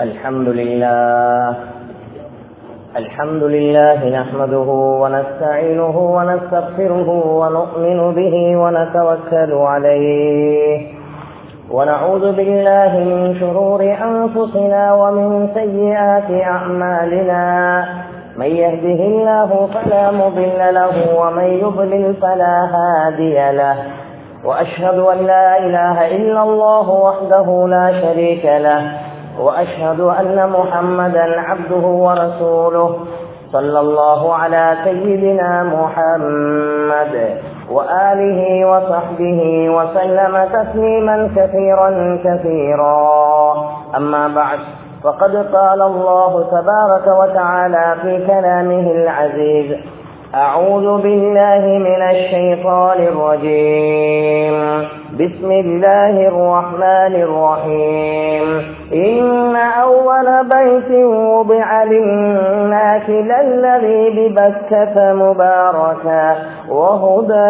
الحمد لله الحمد لله نحمده ونستعينه ونستغفره ونؤمن به ونتوكل عليه ونعوذ بالله من شرور أنفسنا ومن سيئات أعمالنا من يهده الله فلا مضل له ومن يضلل فلا هادي له وأشهد أن لا إله إلا الله وحده لا شريك له وأشهد أن محمدا عبده ورسوله صلى الله على سيدنا محمد وآله وصحبه وسلم تسليما كثيرا كثيرا أما بعد فقد قال الله تبارك وتعالى في كلامه العزيز أعوذ بالله من الشيطان الرجيم بسم الله الرحمن الرحيم إن أول بيت وضع للناس للذي ببكة مباركا وهدى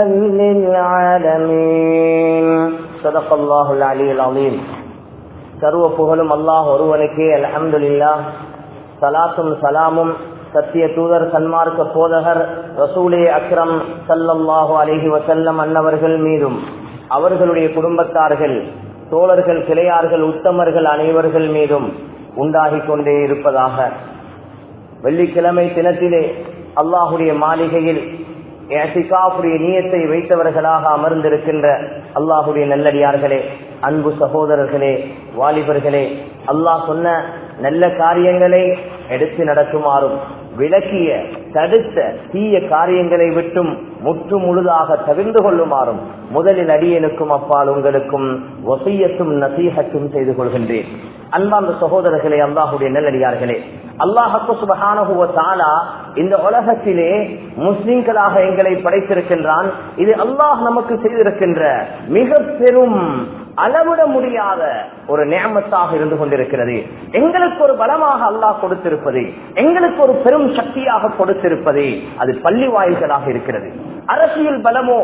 للعالمين صدق الله العلي العظيم சர்வ புகழும் அல்லாஹ் ஒருவனுக்கே அலமதுல்லா சலாத்தும் சலாமும் சத்திய தூதர் சன்மார்க்க போதகர் ரசூலே அக்ரம் சல்லல்லாஹு அலிஹி வசல்லம் அன்னவர்கள் மீதும் அவர்களுடைய குடும்பத்தார்கள் தோழர்கள் கிளையார்கள் உத்தமர்கள் அனைவர்கள் மீதும் உண்டாகி கொண்டே இருப்பதாக வெள்ளிக்கிழமை தினத்திலே அல்லாஹுடைய மாளிகையில் ஏசிகாவுடைய நீயத்தை வைத்தவர்களாக அமர்ந்திருக்கின்ற அல்லாஹுடைய நல்லடியார்களே அன்பு சகோதரர்களே வாலிபர்களே அல்லாஹ் சொன்ன நல்ல காரியங்களை எடுத்து நடக்குமாறும் விளக்கிய தடுத்த தீய காரியங்களை விட்டும் முற்று முழுதாக தவிர்ந்து கொள்ளுமாறும் முதலில் அடியனுக்கும் அப்பால் உங்களுக்கும் ஒசையத்தும் நசீகத்தும் செய்து கொள்கின்றேன் அன்பார்ந்த சகோதரர்களே அல்லாஹுடைய நல்லடியார்களே அல்லாஹு சுபஹானஹுவ தாலா இந்த உலகத்திலே முஸ்லிம்களாக எங்களை படைத்திருக்கின்றான் இது அல்லாஹ் நமக்கு செய்திருக்கின்ற மிக பெரும் அளவிட முடியாத ஒரு நியமத்தாக இருந்து கொண்டிருக்கிறது எங்களுக்கு ஒரு பலமாக அல்லாஹ் கொடுத்திருப்பது எங்களுக்கு ஒரு பெரும் சக்தியாக கொடுத்திருப்பது அது பள்ளி வாயில்களாக இருக்கிறது அரசியல் பலமோ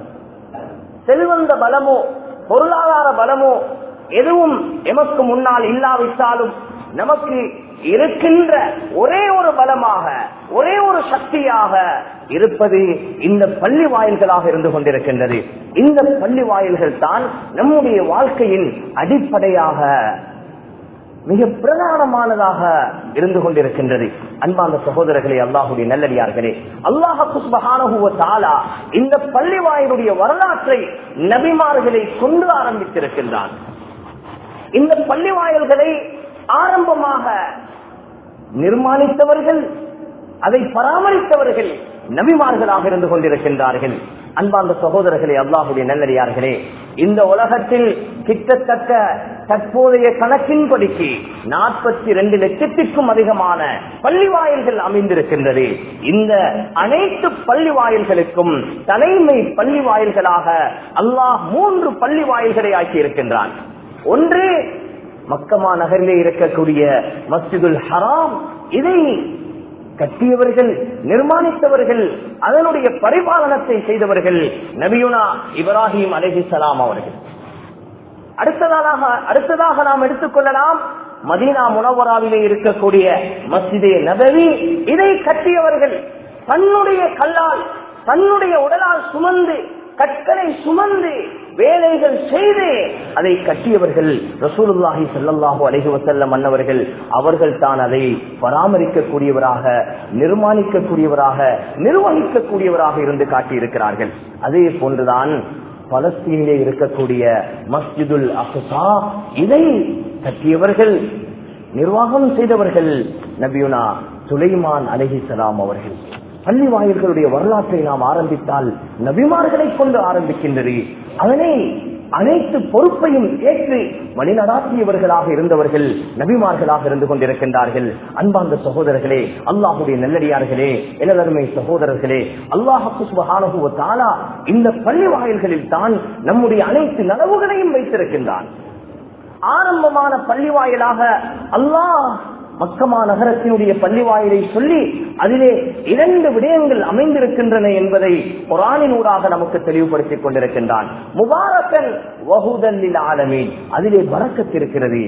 செல்வந்த பலமோ பொருளாதார பலமோ எதுவும் எமக்கு முன்னால் இல்லாவிட்டாலும் நமக்கு இருக்கின்ற ஒரே ஒரு பலமாக ஒரே ஒரு சக்தியாக இருப்பது இந்த பள்ளி வாயில்களாக இருந்து கொண்டிருக்கின்றது இந்த பள்ளி வாயில்கள் தான் நம்முடைய வாழ்க்கையின் அடிப்படையாக மிக பிரதானமானதாக இருந்து கொண்டிருக்கின்றது அன்பாந்த சகோதரர்களே அல்லாஹுடைய நல்லடியார்களே அல்லாஹு தாலா இந்த பள்ளி வாயிலுடைய வரலாற்றை நபிமார்களை கொண்டு ஆரம்பித்திருக்கின்றான் இந்த பள்ளி வாயில்களை ஆரம்பமாக நிர்மாணித்தவர்கள் அதை பராமரித்தவர்கள் நபிமார்களாக இருந்து கொண்டிருக்கின்றார்கள் அன்பார்ந்த சகோதரர்களே அல்லாஹுடைய நல்லடியார்களே இந்த உலகத்தில் கிட்டத்தட்ட தற்போதைய கணக்கின்படிக்கு நாற்பத்தி ரெண்டு லட்சத்திற்கும் அதிகமான பள்ளி வாயில்கள் அமைந்திருக்கின்றது இந்த அனைத்து பள்ளி வாயில்களுக்கும் தலைமை பள்ளி வாயில்களாக அல்லாஹ் மூன்று பள்ளி வாயில்களை ஆக்கி இருக்கின்றான் ஒன்று மக்கமா நகரிலே இருக்கக்கூடிய மஸ்ஜிதுல் ஹராம் இதை கட்டியவர்கள் நிர்மாணித்தவர்கள் அதனுடைய பரிபாலனத்தை செய்தவர்கள் நபியுனா இப்ராஹிம் அலிஹிசலாம் அவர்கள் அடுத்ததாக அடுத்ததாக நாம் எடுத்துக்கொள்ளலாம் மதீனா முனவராவிலே இருக்கக்கூடிய மஸ்ஜிதே நபவி இதை கட்டியவர்கள் தன்னுடைய கல்லால் தன்னுடைய உடலால் சுமந்து கற்களை சுமந்து வேலைகள் செய்து அதை கட்டியவர்கள் ரசூலுல்லாஹி சல்லாஹூ அலஹி வசல்லம் அன்னவர்கள் அவர்கள் தான் அதை பராமரிக்கக்கூடியவராக நிர்மாணிக்கக்கூடியவராக நிர்வகிக்கக்கூடியவராக இருந்து காட்டியிருக்கிறார்கள் அதே போன்றுதான் பலஸ்தீனிலே இருக்கக்கூடிய மஸ்ஜிதுல் அசுசா இதை கட்டியவர்கள் நிர்வாகம் செய்தவர்கள் நபியுனா சுலைமான் அலஹிசலாம் அவர்கள் பள்ளி வாயில்களுடைய வரலாற்றை நாம் ஆரம்பித்தால் நபிமார்களை கொண்டு ஆரம்பிக்கின்றது அதனை அனைத்து பொறுப்பையும் ஏற்று வழிநடாத்தியவர்களாக இருந்தவர்கள் நபிமார்களாக இருந்து கொண்டிருக்கின்றார்கள் அன்பார்ந்த சகோதரர்களே அல்லாஹுடைய நல்லடியார்களே எனதருமை சகோதரர்களே அல்லாஹு தாலா இந்த பள்ளி வாயில்களில் தான் நம்முடைய அனைத்து நனவுகளையும் வைத்திருக்கின்றான் ஆரம்பமான பள்ளி வாயிலாக அல்லாஹ் மக்கமா நகரத்தினுடைய பள்ளி வாயிலை சொல்லி அதிலே இரண்டு விடயங்கள் அமைந்திருக்கின்றன என்பதை குரானின் ஊடாக நமக்கு தெளிவுபடுத்திக் கொண்டிருக்கின்றான் முபாரக்கன் வகுதல்லில் ஆலமீன் அதிலே பறக்கத்திருக்கிறது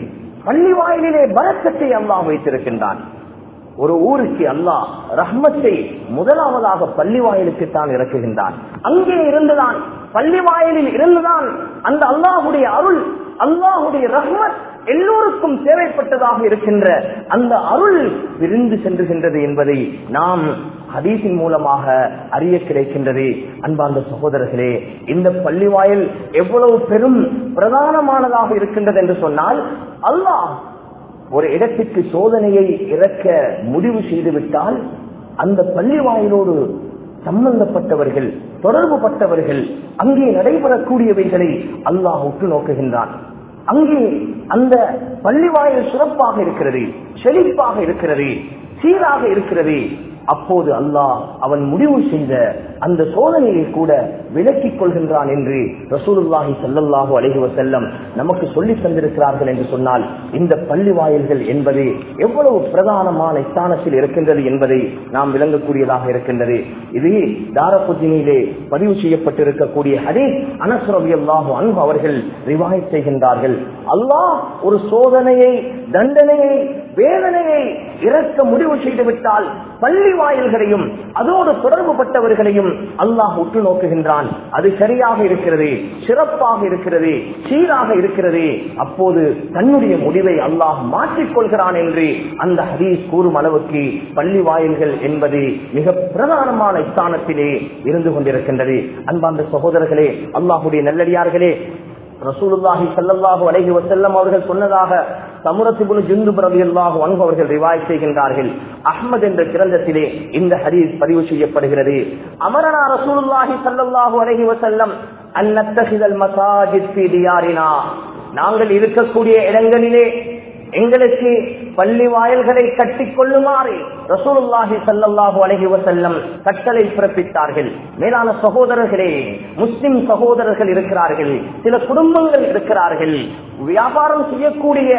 பள்ளி வாயிலே பலக்கத்தை அல்லாஹ் வைத்திருக்கின்றான் ஒரு ஊருக்கு அல்லாஹ் ரஹ்மத்தை முதலாவதாக பள்ளி வாயிலுக்கு தான் இறக்குகின்றான் அங்கே இருந்துதான் பள்ளி வாயிலில் இருந்துதான் அந்த அல்லாஹுடைய அருள் அல்லாஹுடைய ரஹ்மத் எல்லோருக்கும் தேவைப்பட்டதாக இருக்கின்ற அந்த அருள் விரிந்து சென்றுகின்றது என்பதை நாம் ஹதீஸின் மூலமாக அறிய கிடைக்கின்றது அன்பார்ந்த சகோதரர்களே இந்த பள்ளி வாயில் எவ்வளவு பெரும் பிரதானமானதாக இருக்கின்றது என்று சொன்னால் அல்லாஹ் ஒரு இடத்திற்கு சோதனையை இறக்க முடிவு செய்துவிட்டால் அந்த பள்ளி வாயிலோடு சம்பந்தப்பட்டவர்கள் தொடர்பு பட்டவர்கள் அங்கே நடைபெறக்கூடியவைகளை அல்லாஹ் உற்று நோக்குகின்றான் அங்கே அந்த பள்ளி வாயில் சிறப்பாக இருக்கிறது செழிப்பாக இருக்கிறது சீராக இருக்கிறது அப்போது அல்லாஹ் அவன் முடிவு செய்த அந்த சோதனையை கூட விலக்கிக் கொள்கின்றான் என்று ரசூலுல்லாஹி ஸல்லல்லாஹு அலைஹி வஸல்லம் நமக்கு சொல்லி தந்திருக்கிறார்கள் என்று சொன்னால் இந்த பள்ளி வாயில்கள் என்பது எவ்வளவு பிரதானமான ஸ்தானத்தில் இருக்கின்றது என்பதை நாம் விளங்கக்கூடியதாக இருக்கின்றது இது தாரபுத்தினிலே பதிவு செய்யப்பட்டிருக்கக்கூடிய ஹதீஸ் அனஸ் ரலியல்லாஹு அன்ஹு அவர்கள் ரிவாயத் செய்கின்றார்கள் அல்லாஹ் ஒரு சோதனையை தண்டனையை வேதனையை இறக்க முடிவு செய்துவிட்டால் பள்ளி வாயில்களையும் அதோடு தொடர்பு பட்டவர்களையும் அல்லாஹ் உற்று நோக்குகின்றான் அது சரியாக இருக்கிறது சிறப்பாக இருக்கிறது சீராக இருக்கிறது அப்போது தன்னுடைய முடிவை அல்லாஹ் மாற்றிக்கொள்கிறான் என்று அந்த ஹதீஸ் கூறும் அளவுக்கு பள்ளி வாயில்கள் என்பது மிக பிரதானமான ஸ்தானத்திலே இருந்து கொண்டிருக்கின்றது அன்பார்ந்த சகோதரர்களே அல்லாஹுடைய நல்லடியார்களே ரசூலுல்லாஹி ஸல்லல்லாஹு அலைஹி வஸல்லம் அவர்கள் சொன்னதாக சமுரத்திபுல் ஜுந்து ரலியல்லாஹு அன்ஹு அவர்கள் ரிவாயத் செய்கின்றார்கள் அஹ்மத் என்ற கிரந்தத்திலே இந்த ஹதீஸ் பதிவு செய்யப்படுகிறது அமரனா ரசூலுல்லாஹி ஸல்லல்லாஹு அலைஹி வஸல்லம் அன் நத்தஹிதல் மசாஜித் ஃபீ தியாரினா நாங்கள் இருக்கக்கூடிய இடங்களிலே எங்களுக்கு பள்ளி வாயில்களை கட்டிக் கொள்ளுமாறு ரசூலுல்லாஹி சல்லாஹு அலஹி வசல்லம் கட்டளை பிறப்பித்தார்கள் மேலான சகோதரர்களே முஸ்லிம் சகோதரர்கள் இருக்கிறார்கள் சில குடும்பங்கள் இருக்கிறார்கள் வியாபாரம் செய்யக்கூடிய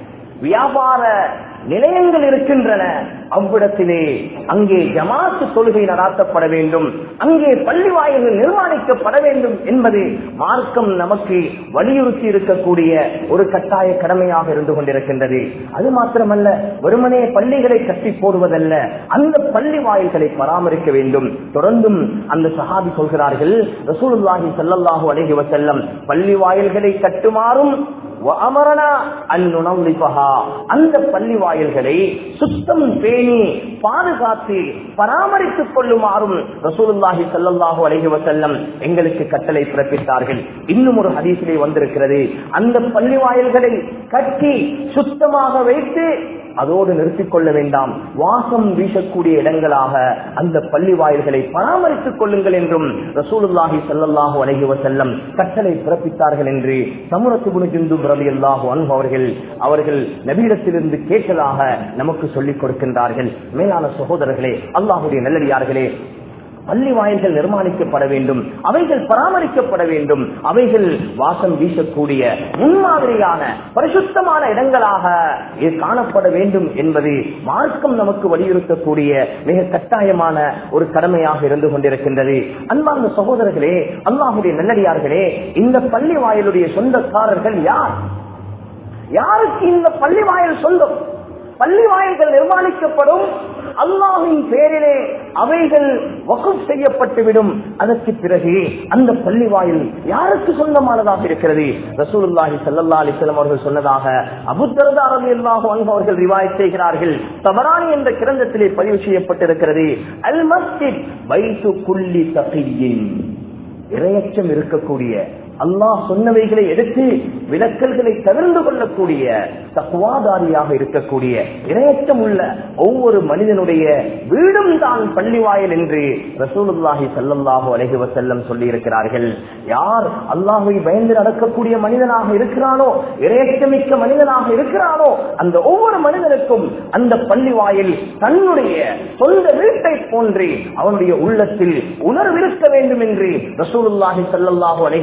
வியாபார நிலையங்கள் இருக்கின்றன அவ்விடத்திலே அங்கே ஜமாத்து தொழுகை நடாத்தப்பட வேண்டும் அங்கே பள்ளி வாயில்கள் நிர்மாணிக்கப்பட வேண்டும் என்பது மார்க்கம் நமக்கு வலியுறுத்தி இருக்கக்கூடிய ஒரு கட்டாய கடமையாக இருந்து கொண்டிருக்கின்றது அது மாத்திரமல்ல வெறுமனே பள்ளிகளை கட்டி போடுவதல்ல அந்த பள்ளி வாயில்களை பராமரிக்க வேண்டும் தொடர்ந்தும் அந்த சஹாபி சொல்கிறார்கள் ரசூலுல்லாஹி ஸல்லல்லாஹு அலைஹி வஸல்லம் பள்ளி வாயில்களை கட்டுமாறும் அந்த பள்ளி வாயில்களை சுத்தம் பேணி பாதுகாத்து பராமரித்துக் கொள்ளுமாறும் ரசூலுல்லாஹி சல்லாஹூ அலஹி வசல்லம் எங்களுக்கு கட்டளை பிறப்பித்தார்கள் இன்னும் ஒரு ஹதீசிலே வந்திருக்கிறது அந்த பள்ளி வாயில்களை கட்டி சுத்தமாக வைத்து அதோடு நிறுத்திக் கொள்ள வேண்டாம் வாசம் வீசக்கூடிய இடங்களாக அந்த பள்ளி வாயில்களை பராமரித்துக் கொள்ளுங்கள் என்றும் ரசூலுல்லாஹி சல்லாஹூ அலஹி வசல்லம் கட்டளை பிறப்பித்தார்கள் என்று சமுரத்து ஜிந்து பிரதி அல்லாஹு அன்பு அவர்கள் அவர்கள் நபீடத்திலிருந்து கேட்டதாக நமக்கு சொல்லிக் கொடுக்கின்றார்கள் மேலான சகோதரர்களே அல்லாஹுடைய நல்லடியார்களே பள்ளி வாயில்கள் நிர்மாணிக்கப்பட வேண்டும் அவைகள் பராமரிக்கப்பட வேண்டும் அவைகள் வாசம் வீசக்கூடிய முன்மாதிரியான பரிசுத்தமான இடங்களாக இது காணப்பட வேண்டும் என்பது மார்க்கம் நமக்கு வலியுறுத்தக்கூடிய மிக கட்டாயமான ஒரு கடமையாக இருந்து கொண்டிருக்கின்றது அன்பார்ந்த சகோதரர்களே அல்லாஹுடைய நல்லடியார்களே இந்த பள்ளி வாயிலுடைய சொந்தக்காரர்கள் யார் யாருக்கு இந்த பள்ளி வாயில் சொந்தம் பள்ளி வாயில்கள் நிர்மாணிக்கப்படும் அல்லாஹின் பேரிலே அவைகள் வகுப் செய்யப்பட்டுவிடும் அதற்கு பிறகு அந்த பள்ளி வாயில் யாருக்கு சொந்தமானதாக இருக்கிறது ரசூலுல்லாஹி சல்லா அலிஸ்லாம் அவர்கள் சொன்னதாக அபுத்தரதா ரவி அல்லாஹு அவர்கள் ரிவாய் செய்கிறார்கள் தவறானி என்ற கிரந்தத்திலே பதிவு செய்யப்பட்டிருக்கிறது அல் மஸ்ஜித் வைத்து குள்ளி தகையின் இரையச்சம் இருக்கக்கூடிய அல்லாஹ் சொன்னவைகளை எடுத்து விளக்கல்களை தவிர்ந்து கொள்ளக்கூடிய தக்குவாதாரியாக இருக்கக்கூடிய இரையச்சம் உள்ள ஒவ்வொரு மனிதனுடைய வீடும் தான் பள்ளி வாயில் என்று ரசூலுல்லாஹி சல்லல்லாஹு அலஹி வசல்லம் சொல்லி இருக்கிறார்கள் யார் அல்லாஹை பயந்து நடக்கக்கூடிய மனிதனாக இருக்கிறானோ இரையச்சமிக்க மனிதனாக இருக்கிறானோ அந்த ஒவ்வொரு மனிதனுக்கும் அந்த பள்ளி வாயில் தன்னுடைய சொந்த வீட்டை போன்று அவனுடைய உள்ளத்தில் உணர்விருக்க வேண்டும் என்று ரசூலுல்லாஹி சல்லல்லாஹு அலஹி வசல்லம்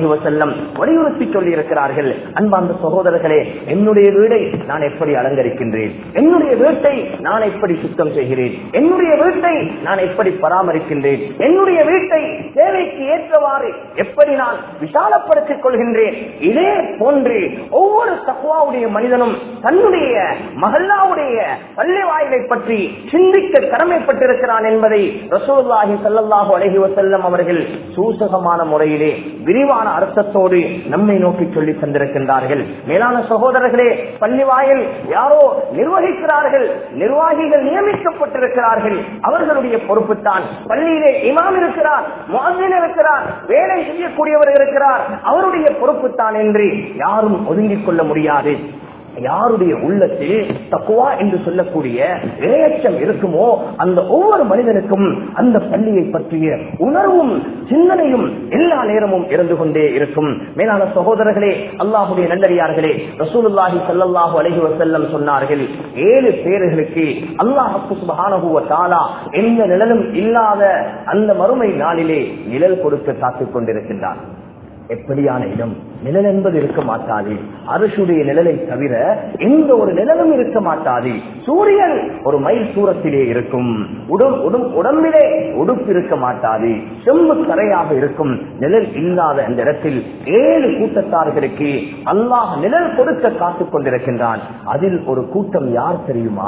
வசல்லம் வலியுறுத்தி சொல்லி இருக்கிறார்கள் அன்பார்ந்த சகோதரர்களே என்னுடைய வீடை நான் எப்படி அலங்கரிக்கின்றேன் என்னுடைய வீட்டை நான் எப்படி சுத்தம் செய்கிறேன் என்னுடைய வீட்டை நான் எப்படி பராமரிக்கின்றேன் என்னுடைய வீட்டை தேவைக்கு ஏற்றவாறு எப்படி நான் விசாலப்படுத்திக் கொள்கின்றேன் இதே போன்று ஒவ்வொரு தக்குவாவுடைய மனிதனும் தன்னுடைய மகல்லாவுடைய பள்ளி வாயிலை பற்றி சிந்திக்க கடமைப்பட்டிருக்கிறான் என்பதை ரசூல்லாஹி சல்லாஹு அலஹி வசல்லம் அவர்கள் சூசகமான முறையிலே விரிவான அர்த்தத்தோடு நம்மை நோக்கி சொல்லி தந்திருக்கின்றார்கள் மேலான சகோதரர்களே பள்ளி வாயில் யாரோ நிர்வகிக்கிறார்கள் நிர்வாகிகள் நியமிக்கப்பட்டிருக்கிறார்கள் அவர்களுடைய பொறுப்பு தான் பள்ளியிலே இமாம் இருக்கிறார் முஅஸ்ஸின் இருக்கிறார் வேலை செய்யக்கூடியவர் இருக்கிறார் அவருடைய பொறுப்பு தான் என்று யாரும் ஒதுங்கிக் கொள்ள முடியாது யாருடைய உள்ளத்தில் தக்குவா என்று சொல்லக்கூடிய இரையச்சம் இருக்குமோ அந்த ஒவ்வொரு மனிதனுக்கும் அந்த பள்ளியை பற்றிய உணர்வும் சிந்தனையும் எல்லா நேரமும் இருந்து கொண்டே இருக்கும் மேலான சகோதரர்களே அல்லாஹுடைய நல்லடியார்களே ரசூலுல்லாஹி ஸல்லல்லாஹு அலைஹி வஸல்லம் சொன்னார்கள் ஏழு பேர்களுக்கு அல்லாஹ் சுப்ஹானஹு வ தஆலா எந்த நிழலும் இல்லாத அந்த மறுமை நாளிலே நிழல் கொடுத்து காத்துக் கொண்டிருக்கின்றார் எப்படியான இடம் நிழல் என்பது இருக்க மாட்டாது அரசுடைய நிழலை தவிர எந்த ஒரு நிழலும் இருக்க மாட்டாது சூரியன் ஒரு மைல் தூரத்திலே இருக்கும் உடம் உடம் உடம்பிலே உடுப்பு இருக்க மாட்டாது செம்பு கரையாக இருக்கும் நிழல் இல்லாத அந்த இடத்தில் ஏழு கூட்டத்தார்களுக்கு அல்லாஹ் நிழல் கொடுக்க காத்துக் கொண்டிருக்கின்றான் அதில் ஒரு கூட்டம் யார் தெரியுமா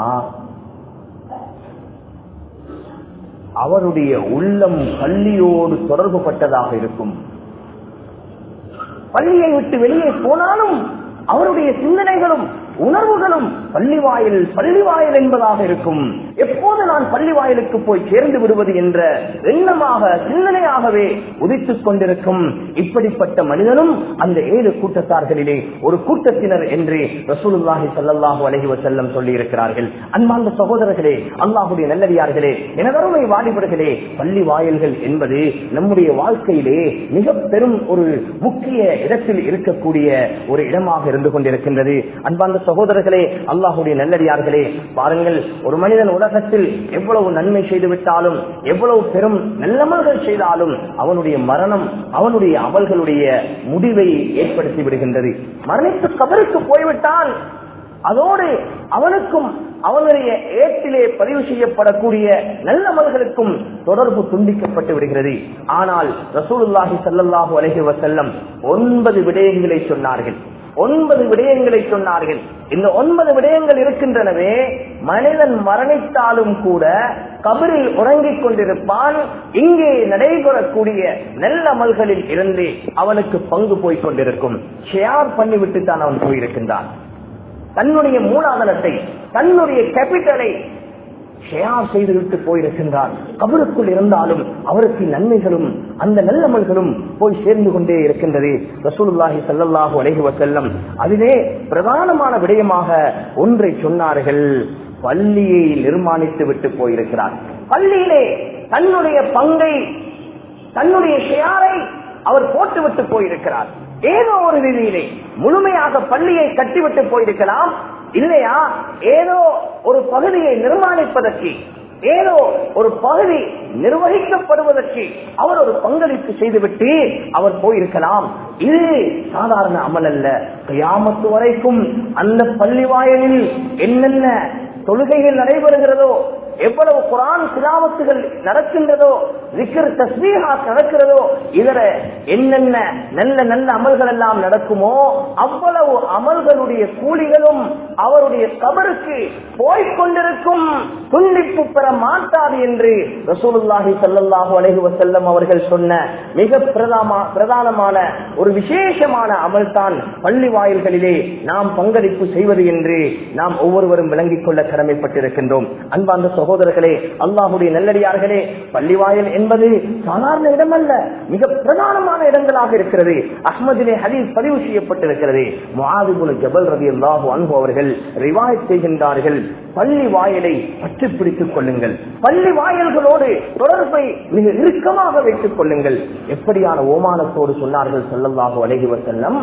அவருடைய உள்ளம் பள்ளியோடு தொடர்பு பட்டதாக இருக்கும் பள்ளியை விட்டு வெளியே போனாலும் அவருடைய சிந்தனைகளும் உணர்வுகளும் பள்ளி வாயில் பள்ளி வாயில் என்பதாக இருக்கும் எப்போது நான் பள்ளி வாயிலுக்கு போய் சேர்ந்து விடுவது என்ற எண்ணமாக சிந்தனையாகவே உதித்துக் கொண்டிருக்கும் இப்படிப்பட்ட மனிதனும் அந்த ஏழு கூட்டத்தார்களிலே ஒரு கூட்டத்தினர் என்று ரசூலுல்லாஹி ஸல்லல்லாஹு அலைஹி வஸல்லம் சொல்லி இருக்கிறார்கள் அன்பார்ந்த சகோதரர்களே அல்லாஹுடைய நல்லடியார்களே எனதருமை வாலிபர்களே பள்ளி வாயில்கள் என்பது நம்முடைய வாழ்க்கையிலே மிக பெரும் ஒரு முக்கிய இடத்தில் இருக்கக்கூடிய ஒரு இடமாக இருந்து கொண்டிருக்கின்றது அன்பார்ந்த சகோதரர்களே அல்லாஹுடைய நல்லடியார்களே பாருங்கள் ஒரு மனிதன் உலகத்தில் எவ்வளவு நன்மை செய்து விட்டாலும் எவ்வளவு பெரும் நல்லமல்கள் செய்தாலும் அவனுடைய மரணம் அவனுடைய அமல்களுடைய முடிவை ஏற்படுத்தி விடுகின்றது மரணித்து கபருக்கு போய்விட்டான் அதோடு அவனுக்கும் அவனுடைய ஏட்டிலே பதிவு செய்யப்படக்கூடிய நல்ல அமல்களுக்கும் தொடர்பு துண்டிக்கப்பட்டு விடுகிறது ஆனால் ரசூலுல்லாஹி ஸல்லல்லாஹு அலைஹி வஸல்லம் ஒன்பது விடயங்களை சொன்னார்கள் ஒன்பது விடயங்களை சொன்னார்கள் இந்த ஒன்பது விடயங்கள் இருக்கின்றனவே மனிதன் மரணித்தாலும் கூட கபரில் உறங்கிக் கொண்டிருப்பான் இங்கே நடைபெறக்கூடிய நல்ல அமல்களில் இருந்து அவனுக்கு பங்கு போய் கொண்டிருக்கும் ஷேர் பண்ணிவிட்டு தான் அவன் போயிருக்கின்றான் தன்னுடைய மூலாதனத்தை தன்னுடைய கேபிட்டலை ஷேர் செய்துவிட்டு போயிருக்கின்றார் கபருக்குள் இருந்தாலும் அவருக்கு நன்மைகளும் அந்த நல்லமல்களும் போய் சேர்ந்து கொண்டே இருக்கின்றது ரசூலுல்லாஹி ஸல்லல்லாஹு அலைஹி வஸல்லம் அதிலே பிரதானமான விடயமாக ஒன்றை சொன்னார்கள் பள்ளியை நிர்மாணித்து விட்டு போயிருக்கிறார் பள்ளியிலே தன்னுடைய பங்கை தன்னுடைய ஷேரை அவர் போட்டுவிட்டு போயிருக்கிறார் ஏதோ ஒரு ரீதியிலே முழுமையாக பள்ளியை கட்டிவிட்டு போயிருக்கலாம் இல்லையா ஏதோ ஒரு பகுதியை நிர்மாணிப்பதற்கு ஏதோ ஒரு பகுதி நிர்வகிக்கப்படுவதற்கு அவர் ஒரு பங்களிப்பு செய்துவிட்டு அவர் போயிருக்கலாம் இது சாதாரண அமல் அல்ல கியாமத்து வரைக்கும் அந்த பள்ளி வாயிலில் என்னென்ன தொழுகைகள் நடைபெறுகிறதோ எவ்வளவு குரான் சிலாவத்துகள் நடக்கின்றதோ விக்கிர தஸ்மீஹாத் நடக்கிறதோ இதர என்னென்ன நல்ல நல்ல அமல்கள் எல்லாம் நடக்குமோ அவ்வளவு அமல்களுடைய கூலிகளும் அவருடைய கபருக்கு போய்கொண்டிருக்கும் துண்டிப்பு பெற மாட்டாது என்று ரசூலுல்லாஹி ஸல்லல்லாஹு அலைஹி வஸல்லம் அவர்கள் சொன்ன மிக பிரதாமா பிரதானமான ஒரு விசேஷமான அமல் தான் பள்ளி வாயில்களிலே நாம் பங்களிப்பு செய்வது என்று நாம் ஒவ்வொருவரும் விளங்கிக் கொள்ள கடமைப்பட்டிருக்கின்றோம் அன்பார்ந்த சகோதரர்களே அல்லாஹுடைய நல்லடியார்களே பள்ளிவாயல் என்பது சாதாரண இடம் அல்ல மிக பிரதானமான இடங்களாக இருக்கிறது அஹ்மதிலே ஹதீஸ் பதிவு செய்யப்பட்டிருக்கிறது முஆதிபுல் ஜபல் ரவி அல்லாஹு அன்பு அவர்கள் ரிவாயத் செய்கின்றார்கள் பள்ளி வாயலை பற்றி பிடித்துக் கொள்ளுங்கள் பள்ளி வாயல்களோடு தொடர்பை மிக இறுக்கமாக வைத்துக் கொள்ளுங்கள் எப்படியான ஓமானத்தோடு சொன்னார்கள் சொல்லல்லாஹு அலைஹி வசல்லம்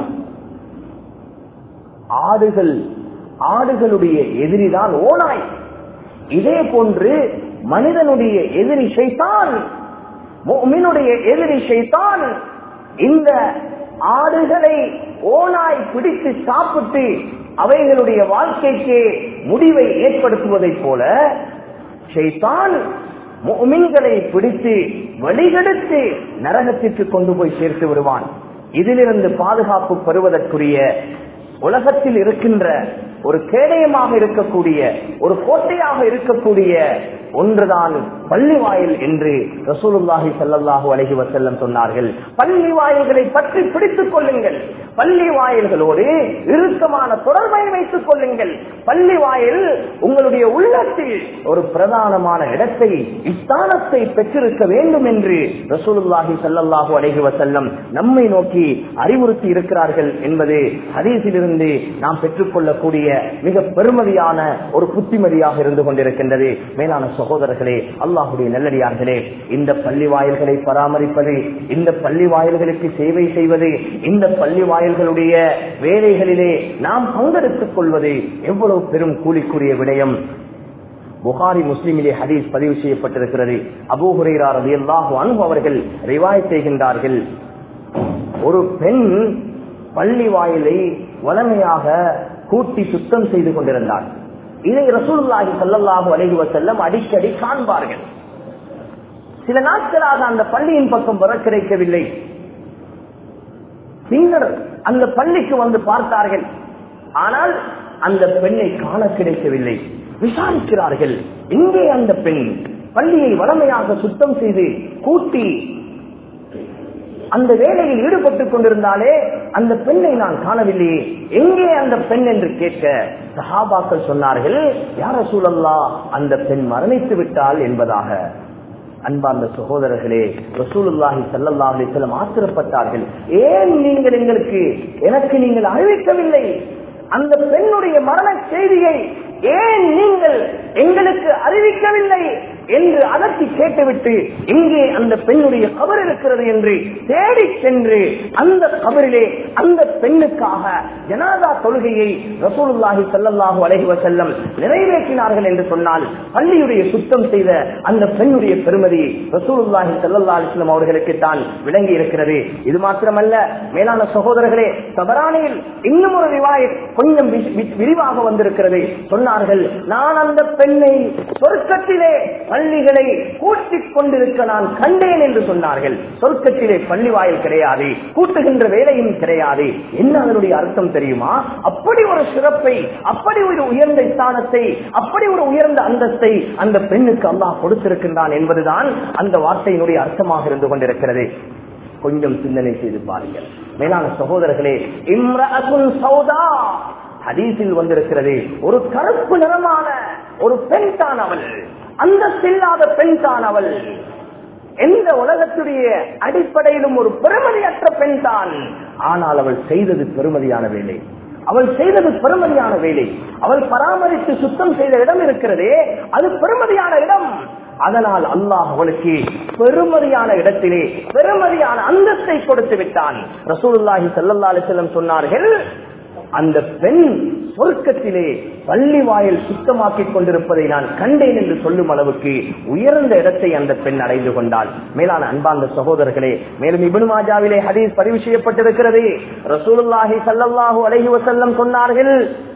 ஆடுகள் ஆடுகளுடைய எதிரிதான் ஓனாய் இதே போன்று மனிதனுடைய எதிரி ஷைத்தான் முஃமினுடைய எதிரி ஷைத்தான் இந்த ஆடுகளை ஓனாய் பிடித்து சாப்பிட்டு அவைகளுடைய வாழ்க்கைக்கு முடிவை ஏற்படுத்துவதைப் போல ஷைத்தான் முஃமின்களை பிடித்து வழிகெடுத்து நரகத்திற்கு கொண்டு போய் சேர்த்து விடுவான் இதிலிருந்து பாதுகாப்பு பெறுவதற்குரிய உலகத்தில் இருக்கின்ற ஒரு கேடயமாக இருக்கக்கூடிய ஒரு கோட்டையாக இருக்கக்கூடிய ஒன்றுதான் பள்ளி வாயில் என்று ரசூலுல்லாஹி ஸல்லல்லாஹு அலைஹி வஸல்லம் சொன்னார்கள் பள்ளி வாயில்களை பற்றி பிடித்துக் கொள்ளுங்கள் பள்ளி வாயில்களோடு இறுக்கமான தொடர்பை வைத்துக் கொள்ளுங்கள் பள்ளி வாயில் உங்களுடைய உள்ளத்தில் ஒரு பிரதானமான இடத்தை இஸ்தானத்தை பெற்றிருக்க வேண்டும் என்று ரசூலுல்லாஹி ஸல்லல்லாஹு அலைஹி வஸல்லம் நம்மை நோக்கி அறிவுறுத்தி இருக்கிறார்கள் என்பது ஹதீஸிலிருந்து நாம் பெற்றுக்கொள்ளக்கூடிய மிக பெருமதியான ஒரு புத்திமதியாக இருந்து கொண்டிருக்கின்றது மேலான சகோதரர்களே அல்லாஹுடைய நல்லடியார்களே இந்த பள்ளி வாயில்களை பராமரிப்பது இந்த பள்ளி வாயில்களுக்கு சேவை செய்வது இந்த பள்ளி வாயில்களுடைய வேலைகளிலே நாம் பங்கெடுத்துக் கொள்வது எவ்வளவு பெரும் கூலிக்குரிய விடயம் புகாரி முஸ்லிமிலே ஹதீஸ் பதிவு செய்யப்பட்டிருக்கிறது அபூ ஹுரைரா ரலியல்லாஹு அன்ஹு அவர்கள் ரிவாய் செய்கின்றார்கள் ஒரு பெண் பள்ளி வாயிலை வளமையாக கூட்டி சுத்தம் செய்து கொண்டிருந்தார் இதை ரசூலுல்லாஹி ஸல்லல்லாஹு அலைஹி வஸல்லம் அடிக்கடி காண்பார்கள் சில நாட்களாக அந்த பள்ளியின் பக்கம் வர கிடைக்கவில்லை பின்னர் அந்த பள்ளிக்கு வந்து பார்த்தார்கள் ஆனால் அந்த பெண்ணை காண கிடைக்கவில்லை விசாரிக்கிறார்கள் எங்கே அந்த பெண் பள்ளியை வளமையாக சுத்தம் செய்து கூட்டி அந்த வேலையில் ஈடுபட்டுக் கொண்டிருந்தாலே அந்த பெண்ணை நான் காணவில்லையே எங்கே அந்த பெண் என்று கேட்க சஹாபாக்கள் சொன்னார்கள் யார சூழல்லா அந்த பெண் மரணித்து விட்டாள் என்பதாக அன்பார்ந்த சகோதரர்களே ரசூலுல்லாஹி ஸல்லல்லாஹு அலைஹி வஸல்லம் ஆத்திரப்பட்டார்கள் ஏன் நீங்கள் எங்களுக்கு எனக்கு நீங்கள் அறிவிக்கவில்லை அந்த பெண்ணுடைய மரண செய்தியை ஏன் நீங்கள் எங்களுக்கு அறிவிக்கவில்லை என்று அதற்கு கேட்டுவிட்டு இங்கே அந்த பெண்ணுடைய கபர் இருக்கிறது என்று தேடி சென்று அந்த கபரிலே அந்த பெண்ணுக்காக ஜனாதா தொழுகையை ரசூலுல்லாஹி ஸல்லல்லாஹு அலைஹி வஸல்லம் நிறைவேற்றினார்கள் என்று சொன்னால் பள்ளியுடைய சுத்தம் செய்த அந்த பெண்ணுடைய பெருமதி ரசூலுல்லாஹி ஸல்லல்லாஹு அலைஹி வஸல்லம் அவர்களுக்கு தான் விளங்கி இருக்கிறது இது மாத்திரமல்ல மேலான சகோதரர்களே தபரானியில் இன்னும் ஒரு ரிவாய் கொஞ்சம் வி- வி- விரிவாக வந்திருக்கிறது சொன்னார்கள் நான் அந்த பெண்ணை சொர்க்கத்திலே பள்ளிகளை கூட்டிக் கொண்டிருக்க நான் கண்டேன் என்று சொன்னார்கள் சொர்க்கத்திலே பள்ளி வாயில் கிடையாது கூட்டுகின்ற வேலையும் கிடையாது என்ன அதனுடைய அர்த்தம் தெரியுமா அப்படி ஒரு சிறப்பை அப்படி ஒரு உயர்ந்த ஸ்தானத்தை அப்படி ஒரு உயர்ந்த அந்தஸ்தை அந்த பெண்ணுக்கு அல்லாஹ் கொடுத்திருக்கின்றான் என்பதுதான் அந்த வார்த்தையினுடைய அர்த்தமாக இருந்து கொண்டிருக்கிறது கொஞ்சம் சிந்தனை செய்து பாருங்கள் மேலான சகோதரர்களே இம்ரஅத்துன் சௌதா ஹதீஸில் வந்திருக்கிறது ஒரு கருப்பு நிறமான ஒரு பெண் தான் அவள் அந்தஸ்தில்லாத பெண் தான் அவள் எந்த உலகத்துடைய அடிப்படையிலும் ஒரு பெருமதியற்ற பெண் தான் ஆனால் அவள் செய்தது பெருமதியான வேலை அவள் செய்தது பெருமதியான வேலை அவள் பராமரித்து சுத்தம் செய்த இடம் இருக்கிறதே அது பெருமதியான இடம் அதனால் அல்லாஹ் அவளுக்கு பெருமதியான இடத்திலே பெருமதியான அந்தஸ்தை கொடுத்து விட்டான் ரசூலுல்லாஹி ஸல்லல்லாஹு அலைஹி வஸல்லம் சொன்னார்கள் அந்த பெண் சொர்க்கத்திலே பள்ளி வாயில் சுத்தமாக்கிக் கொண்டிருப்பதை நான் கண்டேன் என்று சொல்லும் அளவுக்கு உயர்ந்த இடத்தை அந்த பெண் அடைந்து கொண்டாள் மேலான அன்பார்ந்த சகோதரர்களே மேலும் இப்னு மாஜாவிலே ஹதீஸ் பதிவு செய்யப்பட்டிருக்கிறது ரசூலுல்லாஹி ஸல்லல்லாஹு அலைஹி வஸல்லம் சொன்னார்கள்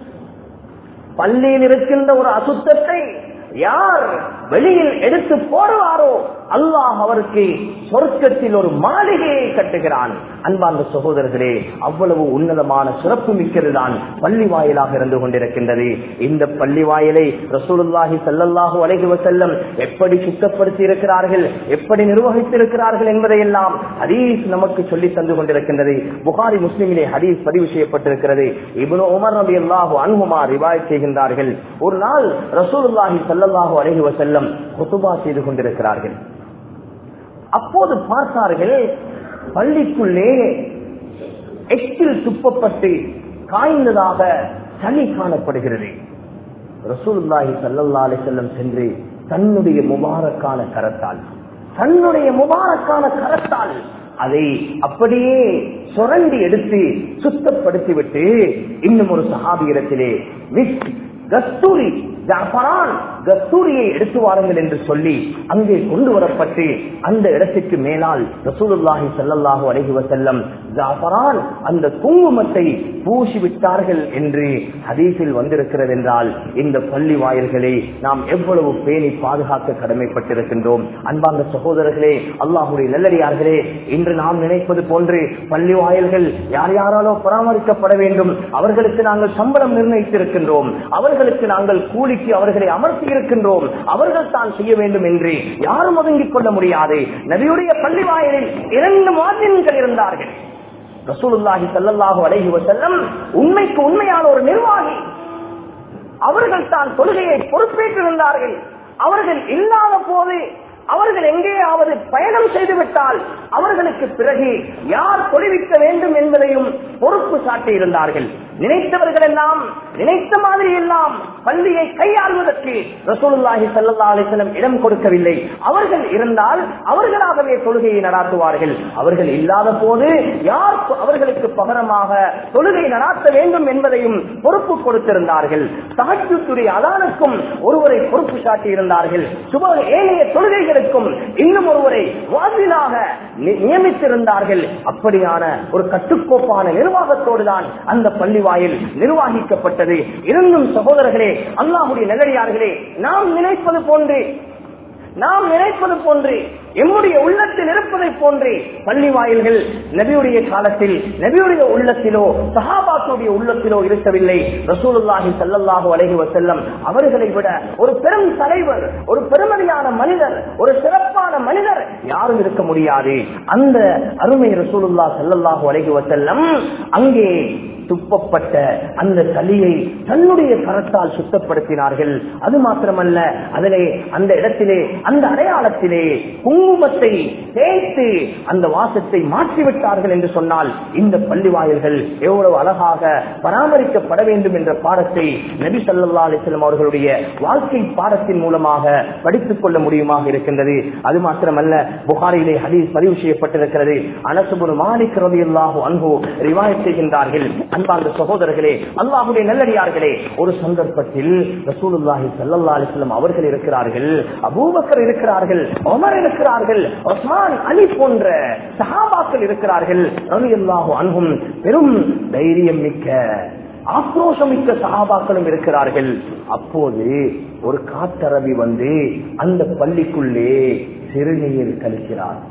பள்ளியில் இருக்கின்ற ஒரு அசுத்தத்தை யார் வெளியில் எடுத்து போடுவாரோ அல்லாஹ் அவருக்கு சொர்க்கத்தில் ஒரு மாளிகையை கட்டுகிறான் அன்பார்ந்த சகோதரர்களே அவ்வளவு உன்னதமான சிறப்பு மிக்கதுதான் பள்ளி வாயிலாக இருந்து கொண்டிருக்கின்றது இந்த பள்ளி வாயிலை ரசூலுல்லாஹி ஸல்லல்லாஹு அலைஹி வஸல்லம் எப்படி சுத்தப்படுத்தி இருக்கிறார்கள் எப்படி நிர்வகித்திருக்கிறார்கள் என்பதையெல்லாம் ஹதீஸ் நமக்கு சொல்லி தந்து கொண்டிருக்கின்றது புகாரி முஸ்லிமிலே ஹதீஸ் பதிவு செய்யப்பட்டிருக்கிறது இப்னு உமர் ரலியல்லாஹு அன்ஹுமா ரிவாயத் செய்கின்றார்கள் ஒரு நாள் ரசூலுல்லாஹி ஸல்லல்லாஹு அலைஹி வஸல்லம் குதுபா செய்து கொண்டிருக்கிறார்கள் அப்போது பார்த்தார்கள் பள்ளிக்குள்ளே எச்சில் துப்பப்பட்டு காய்ந்ததாக சளி காணப்படுகிறது ரசூலுல்லாஹி ஸல்லல்லாஹு அலைஹி வஸல்லம் சென்று தன்னுடைய முபாரக்கான கரத்தால் தன்னுடைய முபாரக்கான கரத்தால் அதை அப்படியே சுரண்டி எடுத்து சுத்தப்படுத்திவிட்டு இன்னும் ஒரு சஹாபியிடத்திலே விக் கஸ்தூரி ஜாஃபரான் கஸ்தூரியை எடுத்து வாருங்கள் என்று சொல்லி அங்கே கொண்டு வரப்பட்டு அந்த இடத்துக்கு மேலால் ரசூலுல்லாஹி ஸல்லல்லாஹு அலைஹி வஸல்லம் ஜாஃபரான் அந்த குங்குமத்தை பூசி விட்டார்கள் என்று ஹதீஸில் வந்திருக்கிறது என்றால் இந்த பள்ளி வாயில்களை நாம் எவ்வளவு பேணி பாதுகாக்க கடமைப்பட்டிருக்கின்றோம் அன்பார்ந்த சகோதரர்களே அல்லாஹுடைய நல்லடியார்களே இன்று நாம் நினைப்பது போன்று பள்ளி வாயில்கள் யார் யாராலோ பராமரிக்கப்பட வேண்டும் அவர்களுக்கு நாங்கள் சம்பளம் நிர்ணயித்திருக்கின்றோம் அவர்களுக்கு நாங்கள் கூலிக்கு அவர்களை அமர்த்தி இருக்கின்றோம் அவர்கள் தான் செய்ய வேண்டும் என்று யாரும் ஒதுங்கிக் கொள்ள முடியாது நபியுடைய பள்ளி வாயிலில் இரண்டு மாதிரிகள் இருந்தார்கள் ரசூலுல்லாஹி ஸல்லல்லாஹு அலைஹி வஸல்லம் உண்மைக்கு உண்மையான ஒரு நிர்வாகி அவர்கள் தான் தொழுகையை பொறுப்பேற்றிருந்தார்கள் அவர்கள் இல்லாத போது அவர்கள் எங்கேயாவது பயணம் செய்துவிட்டால் அவர்களுக்கு பிறகு யார் தொழிவிக்க வேண்டும் என்பதையும் பொறுப்பு சாட்டியிருந்தார்கள் நினைத்தவர்கள் எல்லாம் நினைத்த மாதிரி எல்லாம் பள்ளியை கையாள்வதற்கு ரசூலுல்லாஹி ஸல்லல்லாஹு அலைஹி வஸல்லம் இடம் கொடுக்கவில்லை அவர்கள் இருந்தால் அவர்களாகவே தொழுகையை நடாத்துவார்கள் அவர்கள் இல்லாத போது யார் அவர்களுக்கு பகரமாக தொழுகை நடாத்த வேண்டும் என்பதையும் பொறுப்பு கொடுத்திருந்தார்கள் தகச்சுத்துடைய அதானுக்கும் ஒருவரை பொறுப்பு சாட்டியிருந்தார்கள் சுப ஏனைய தொழுகைகளுக்கும் இன்னும் ஒருவரை வாசிலாக நியமித்திருந்தார்கள் அப்படியான ஒரு கட்டுக்கோப்பான நிர்வாகத்தோடு தான் அந்த பள்ளி வாயில் நிர்வாகிக்கப்பட்டது இருந்தும் சகோதரர்களே அல்லாஹுடைய நல்லடியார்களே நாம் நினைப்பது போன்று நாம் நினைப்பது போன்று எம்முடைய உள்ளத்தில் இருப்பதை போன்றே பள்ளி வாயில்கள் நபியுடைய காலத்தில் நபியுடைய உள்ளத்திலோ சஹாபாத்துடைய உள்ளத்திலோ இருக்கவில்லை ரசூலுல்லாஹி ஸல்லல்லாஹு அலைஹி வஸல்லம் அவர்களை விட ஒரு பெரும் தலைவர் ஒரு பெருமதியான மனிதர் ஒரு சிறப்பான மனிதர் யாரும் இருக்க முடியாது அந்த அருமை ரசூலுல்லாஹ் ஸல்லல்லாஹு அலைஹி வஸல்லம் அங்கே துப்பப்பட்ட அந்த சளியை தன்னுடைய கரத்தால் சுத்தப்படுத்தினார்கள் அது மாத்திரமல்ல அதிலே அந்த இடத்திலே அந்த அடையாளத்திலே குங்குமத்தை தேய்த்து அந்த வாசத்தை மாற்றிவிட்டார்கள் என்று சொன்னால் இந்த பள்ளி வாயில்கள் எவ்வளவு அழகாக பராமரிக்கப்பட வேண்டும் என்ற பாடத்தை நபி சல்லா அலிஸ்லாம் அவர்களுடைய வாழ்க்கை பாடத்தின் மூலமாக படித்துக் கொள்ள முடியுமாக இருக்கின்றது அது மாத்திரமல்ல புகாரிலே ஹதீஸ் பதிவு செய்யப்பட்டிருக்கிறது அனசுபுன் மாலிக் ரவி அல்லாஹு அன்பு ரிவாயத் செய்கின்றார்கள் அன்பார்ந்த சகோதரர்களே அல்லாஹுடைய நல்லடியார்களே ஒரு சந்தர்ப்பத்தில் ரசூலுல்லாஹி ஸல்லல்லாஹு அலைஹி வஸல்லம் அவர்கள் இருக்கிறார்கள் அபூபக்கர் இருக்கிறார்கள் உமர் இருக்கிறார்கள் உஸ்மான் அலி போன்ற சஹாபாக்கள் இருக்கிறார்கள் ரலியல்லாஹு அன்ஹும் பெரும் தைரியம் மிக்க ஆக்ரோஷமிக்க சகாபாக்களும் இருக்கிறார்கள் அப்போது ஒரு காட்டரவி வந்து அந்த பள்ளிக்குள்ளே சிறுநீர் கழிக்கிறார்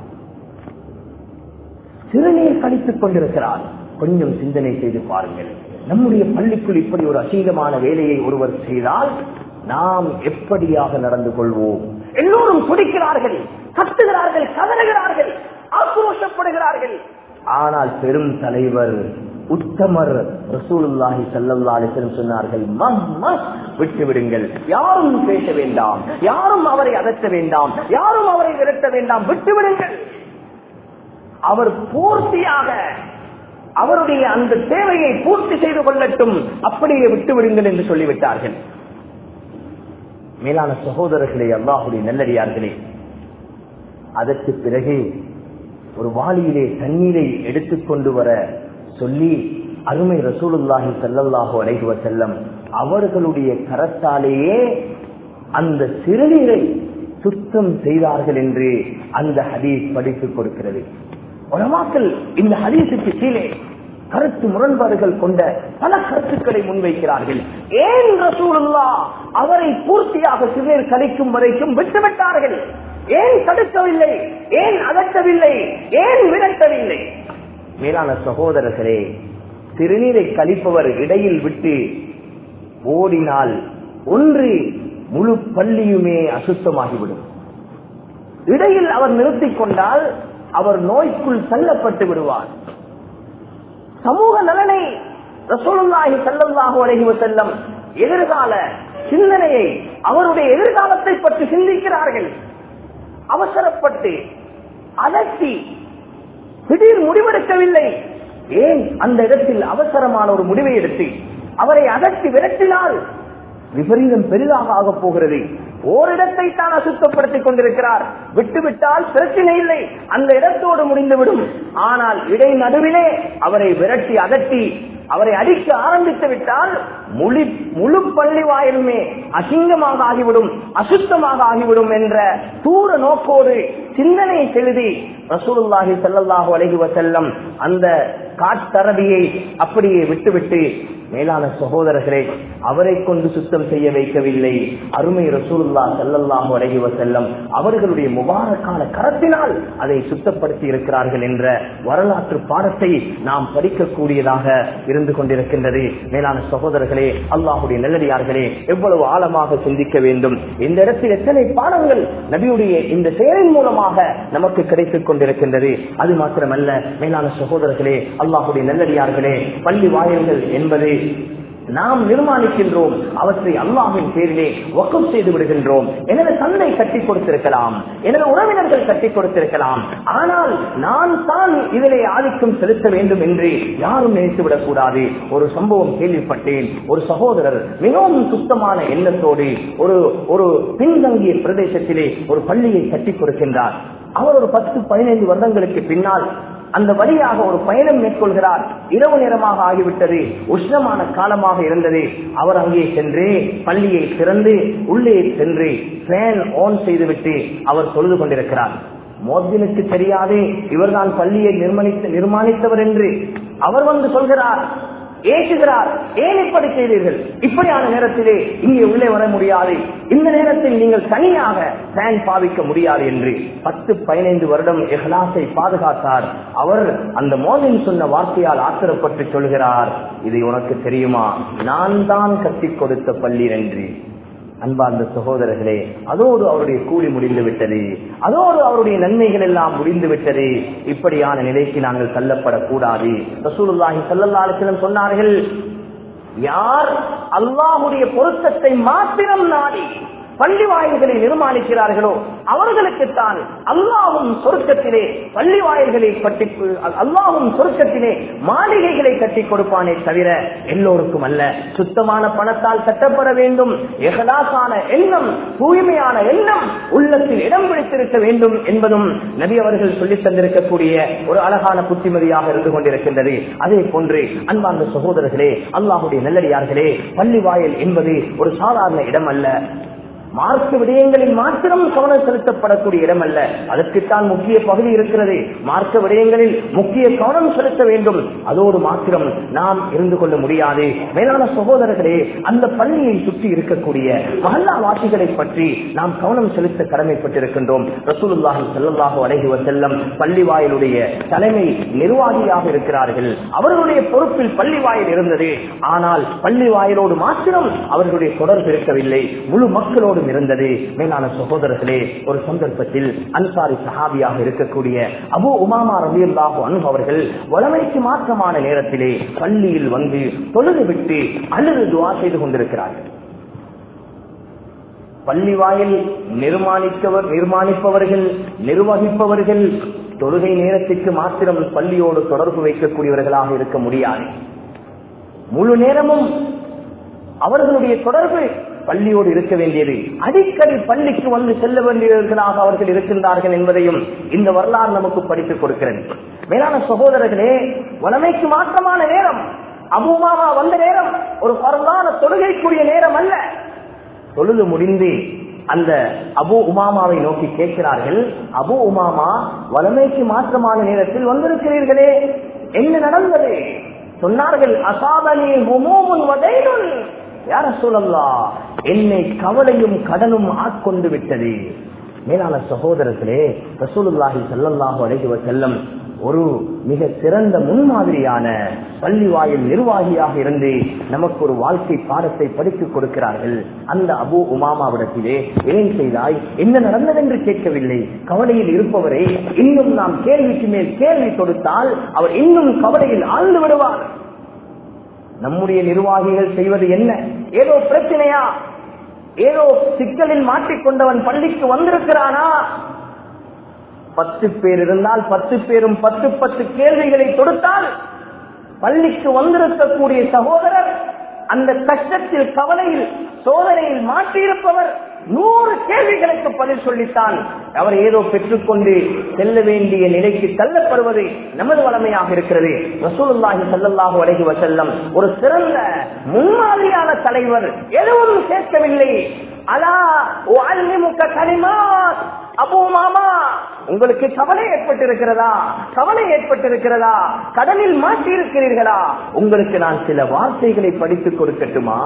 சிறுநீர் கழித்துக் கொண்டிருக்கிறார் கொஞ்சம் சிந்தனை செய்து பாருங்கள் நம்முடைய பள்ளிக்குள் இப்படி ஒரு அசிங்கமான வேலையை ஒருவர் செய்தால் நாம் எப்படியாக நடந்து கொள்வோம் எல்லோரும் துடிக்கிறார்கள் கத்துகிறார்கள் கதறுகிறார்கள் ஆக்ரோஷப்படுகிறார்கள் ஆனால் பெரும் தலைவர் உத்தமர் ரசூலுல்லாஹி சல்லல்லா அலிஸ்லம் சொன்னார்கள் மஹ் மஹ் விட்டு விடுங்கள் யாரும் பேச வேண்டாம் யாரும் அவரை அகற்ற வேண்டாம் யாரும் அவரை விரட்ட வேண்டாம் விட்டு விடுங்கள் அவர் பூர்த்தியாக அவருடைய அந்த தேவையை பூர்த்தி செய்து கொள்ளட்டும் அப்படியே விட்டு விடுங்கள் என்று சொல்லிவிட்டார்கள் மேலான சகோதரர்களே அல்லாஹுடைய நல்லடியார்களே அதற்கு பிறகு ஒரு வாளியிலே தண்ணீரை எடுத்துக்கொண்டு வர சொல்லி அருமை ரசூலுல்லாஹி ஸல்லல்லாஹு அலைஹி வஸல்லம் அவர்களுடைய கரத்தாலேயே அந்த சிறுநீரை சுத்தம் செய்தார்கள் என்று அந்த ஹதீஸ் படித்துக் கொடுக்கிறது உலமாக்கள் இந்த ஹதீஸுக்கு கீழே கருத்து முரண்பாடுகள் கொண்ட பல கருத்துக்களை முன்வைக்கிறார்கள் ஏன் ரசூலுல்லா அவரை பூர்த்தியாக சிறுநீர் கழிக்கும் வரைக்கும் விட்டுவிட்டார்கள் ஏன் தடுக்கவில்லை ஏன் அகற்றவில்லை ஏன் விரட்டவில்லை மேலான சகோதரர்களே சிறுநீரை கழிப்பவர் இடையில் விட்டு ஓடினால் ஒன்று முழு பள்ளியுமே அசுத்தமாகிவிடும் இடையில் அவர் நிறுத்திக் கொண்டால் அவர் நோய்க்குள் தள்ளப்பட்டு விடுவார் சமூக நலனை ரசூலுல்லாஹி ஸல்லல்லாஹு அலைஹி வஸல்லம் எதிர்கால சிந்தனையை அவருடைய எதிர்காலத்தை பற்றி சிந்திக்கிறார்கள் அவசரப்பட்டு அலசி திடீர் முடிவெடுக்கவில்லை ஏன் அந்த இடத்தில் அவசரமான ஒரு முடிவை எடுத்து அவரை அகற்றி விரட்டினால் விபரீதம் பெரிதாக ஆக போகிறது ஓரிடத்தை தான் அசுத்தப்படுத்திக் கொண்டிருக்கிறார் விட்டுவிட்டால் பிரச்சனை இல்லை அந்த இடத்தோடு முடிந்துவிடும் ஆனால் இடை நடுவிலே அவரை விரட்டி அகற்றி அவரை அடிக்க ஆரம்பித்து விட்டால் முழு முழு பள்ளி வாயிலுமே அசிங்கமாக ஆகிவிடும் அசுத்தமாக ஆகிவிடும் என்ற தூர நோக்கோடு சிந்தனை செலுத்தி ரசூலுல்லாஹி ஸல்லல்லாஹு அலைஹி வஸல்லம் அந்த காட்டரபியை அப்படியே விட்டுவிட்டு மேலான சகோதரர்களே அவரை கொண்டு சுத்தம் செய்ய வைக்கவில்லை அருமை ரசூலுல்லா ஸல்லல்லாஹு அலைஹி வஸல்லம் அவர்களுடைய முபாரக்கான கரத்தினால் அதை சுத்தப்படுத்தி இருக்கிறார்கள் என்ற வரலாற்று பாடத்தை நாம் படிக்கக்கூடியதாக இருந்து கொண்டிருக்கின்றது மேலான சகோதரர்களே அல்லாஹுடைய நல்லடியார்களே எவ்வளவு ஆழமாக சிந்திக்க வேண்டும் இந்த இடத்தில் எத்தனை பாடங்கள் நபியுடைய இந்த செயலின் மூலமாக நமக்கு கிடைத்துக் கொண்டிருக்கின்றது அது மாத்திரமல்ல மேலான சகோதரர்களே அல்லாஹுடைய நல்லடியார்களே பள்ளி வாயில்கள் என்பது நாம் நிர்மாணிக்கின்றோம் அவற்றை அல்லாஹின் பேரிலே வக்கம் செய்து விடுகின்றோம் எனது தந்தை கட்டி கொடுத்திருக்கலாம் எனது உறவினர்கள் கட்டி கொடுத்திருக்கலாம் ஆனால் நான் தான் இதிலே ஆதிக்கம் செலுத்த வேண்டும் என்று யாரும் நினைத்துவிடக் கூடாது ஒரு சம்பவம் கேள்விப்பட்டேன் ஒரு சகோதரர் மிகவும் சுத்தமான எண்ணத்தோடு ஒரு ஒரு பின்தங்கிய பிரதேசத்திலே ஒரு பள்ளியை கட்டி கொடுக்கின்றார் அவர் ஒரு பத்து பதினைந்து வருடங்களுக்கு பின்னால் அந்த வழியாக ஒரு பயணம் மேற்கொள்கிறார் இரவு நேரமாக ஆகிவிட்டது உஷ்ணமான காலமாக இருந்தது அவர் அங்கே சென்று பள்ளியை திறந்து உள்ளே சென்று ஃபேன் ஆன் செய்துவிட்டு அவர் தொழுது கொண்டிருக்கிறார் மோதினுக்கு தெரியாதே இவர்தான் பள்ளியை நிர்மாணித்த நிர்மாணித்தவர் என்று அவர் வந்து சொல்கிறார் ஏற்றுகிறார் ஏன் இப்படி செய்தீர்கள் இப்படியான நேரத்திலே இங்கே உள்ளே வர முடியாது இந்த நேரத்தில் நீங்கள் தனியாக ஃபேன் பாவிக்க முடியாது என்று பத்து பதினைந்து வருடம் எஹ்லாசை பாதுகாத்தார் அவர் அந்த மோதின் சொன்ன வார்த்தையால் ஆத்திரப்பட்டு சொல்கிறார் இது உனக்கு தெரியுமா நான் தான் கட்டிக் கொடுத்த பள்ளி என்று அன்பார்ந்த சகோதரர்களே அதோடு அவருடைய கூலி முடிந்து விட்டது அதோடு அவருடைய நன்மைகள் எல்லாம் முடிந்து விட்டது இப்படியான நிலைக்கு நாங்கள் தள்ளப்படக்கூடாது ரசூலுல்லாஹி ஸல்லல்லாஹு அலைஹி வஸல்லம் சொன்னார்கள் யார் அல்லாஹுடைய பொருத்தத்தை மாத்திரம் நாடி பள்ளி வாயில்களை நிர்மாணிக்கிறார்களோ அவர்களுக்குத்தான் அல்லாவும் சொர்க்கத்திலே பள்ளி வாயில்களை கட்டி அல்லாவும் சொர்க்கத்திலே மாளிகைகளை கட்டி கொடுப்பானே தவிர எல்லோருக்கும் அல்ல சுத்தமான பணத்தால் கட்டப்பட வேண்டும் எகலாசான எண்ணம் தூய்மையான எண்ணம் உள்ளத்தில் இடம் பிடித்திருக்க வேண்டும் என்பதும் நபி அவர்கள் சொல்லித் தந்திருக்கக்கூடிய ஒரு அழகான புத்திமதியாக இருந்து கொண்டிருக்கின்றது அதே போன்று அன்பார்ந்த சகோதரர்களே அல்லாஹுடைய நல்லடியார்களே பள்ளி வாயில் என்பது ஒரு சாதாரண இடம் அல்ல மார்க்க விடயங்களில் மாத்திரம் கவனம் செலுத்தப்படக்கூடிய இடம் அல்ல அதற்குத்தான் முக்கிய பகுதி இருக்கிறது மார்க்க விடயங்களில் முக்கிய கவனம் செலுத்த வேண்டும் அதோடு மாத்திரம் நாம் இருந்து கொள்ள முடியாது மேலான சகோதரர்களே அந்த பள்ளியை சுற்றி இருக்கக்கூடிய மகல்லா வாசிகளை பற்றி நாம் கவனம் செலுத்த கடமைப்பட்டிருக்கின்றோம் ரசூலுல்லாஹி ஸல்லல்லாஹு அலைஹி வஸல்லம் பள்ளி வாயிலுடைய தலைமை நிர்வாகியாக இருக்கிறார்கள் அவர்களுடைய பொறுப்பில் பள்ளி வாயில் இருந்தது ஆனால் பள்ளி வாயிலோடு மாத்திரம் அவர்களுடைய தொடர்பு இருக்கவில்லை முழு மக்களோடு அவரோடும் இருந்தது மேலான சகோதரர்களே ஒரு சந்தர்ப்பத்தில் அன்சாரி சஹாபியாக இருக்கக்கூடிய அபு உமாமா ரபியல்லாஹு அனு அவர்கள் வளமைக்கு மாற்றமான நேரத்திலே பள்ளியில் வந்து தொழுது விட்டு அழுது துவா செய்து கொண்டிருக்கிறார்கள் பள்ளி வாயில் நிர்மாணித்தவர் நிர்மாணிப்பவர்கள் நிர்வகிப்பவர்கள் தொழுகை நேரத்திற்கு மாத்திரம் பள்ளியோடு தொடர்பு வைக்கக்கூடியவர்களாக இருக்க முடியாது முழு நேரமும் அவர்களுடைய தொடர்பு பள்ளியோடு இருக்க வேண்டியது அடிக்கடி பள்ளிக்கு வந்து செல்ல வேண்டியவர்களாக அவர்கள் இருக்கின்றார்கள் என்பதையும் இந்த வரலாறு நமக்கு படித்துக் கொடுக்கிறது மேலான சகோதரர்களே வளமைக்கு மாற்றமான நேரம் அபுமாமா வந்த நேரம் ஒரு பரவான தொழுகைக்குரிய நேரம் அல்ல தொழுது முடிந்து அந்த அபு உமாமாவை நோக்கி கேட்கிறார்கள் அபு உமாமா வளமைக்கு மாற்றமான நேரத்தில் வந்திருக்கிறீர்களே என்ன நடந்தது சொன்னார்கள் அசாதனி ஹுமூமுன் வதைனுன் யார சொல்லல்லா என்னை கவலையும் கடனும் ஆட்கொண்டு விட்டது மேலான சகோதரர்களே ரசூலுல்லாஹி ஸல்லல்லாஹு அலைஹி வஸல்லம் ஒரு மிக சிறந்த முன்மாதிரியான பள்ளி வாயில் நிர்வாகியாக இருந்து நமக்கு ஒரு வாழ்க்கை பாடத்தை படித்துக் கொடுக்கிறார்கள் அந்த அபு உமாமாவிடத்திலே ஏன் செய்தாய் என்ன நடந்ததென்று கேட்கவில்லை கவலையில் இருப்பவரை இன்னும் நாம் கேள்விக்கு மேல் கேள்வி கொடுத்தால் அவர் இன்னும் கவலையில் ஆழ்ந்து விடுவார் நம்முடைய நிர்வாகிகள் செய்வது என்ன ஏதோ பிரச்சனையா ஏதோ சிக்கலில் மாட்டிக்கொண்டவன் பள்ளிக்கு வந்திருக்கிறானா பத்து பேர் இருந்தால் பத்து பேரும் பத்து பத்து கேள்விகளை கொடுத்தால் பள்ளிக்கு வந்திருக்கக்கூடிய சகோதரர் அந்த கஷ்டத்தில் கவலையில் சோதனையில் மாற்றியிருப்பவர் நூறு கேள்விகளுக்கு பதில் சொல்லித்தான் அவர் ஏதோ பெற்றுக்கொண்டு செல்ல வேண்டிய நிலைக்கு தள்ளப்படுவது நமது வளமையாக இருக்கிறது ரசூலுல்லாஹி ஸல்லல்லாஹு அலைஹி வஸல்லம் ஒரு சிறந்த முன்மாதிரியான தலைவர் எதுவும் சேர்க்கவில்லை அலா உஅல்லிமுக கலிமாத் அபூ மாமா உங்களுக்கு கவலை ஏற்பட்டிருக்கிறதா கவலை ஏற்பட்டிருக்கிறதா கடலில் மாட்டி இருக்கிறீர்களா உங்களுக்கு நான் சில வார்த்தைகளை படித்துக் கொடுக்கட்டுமா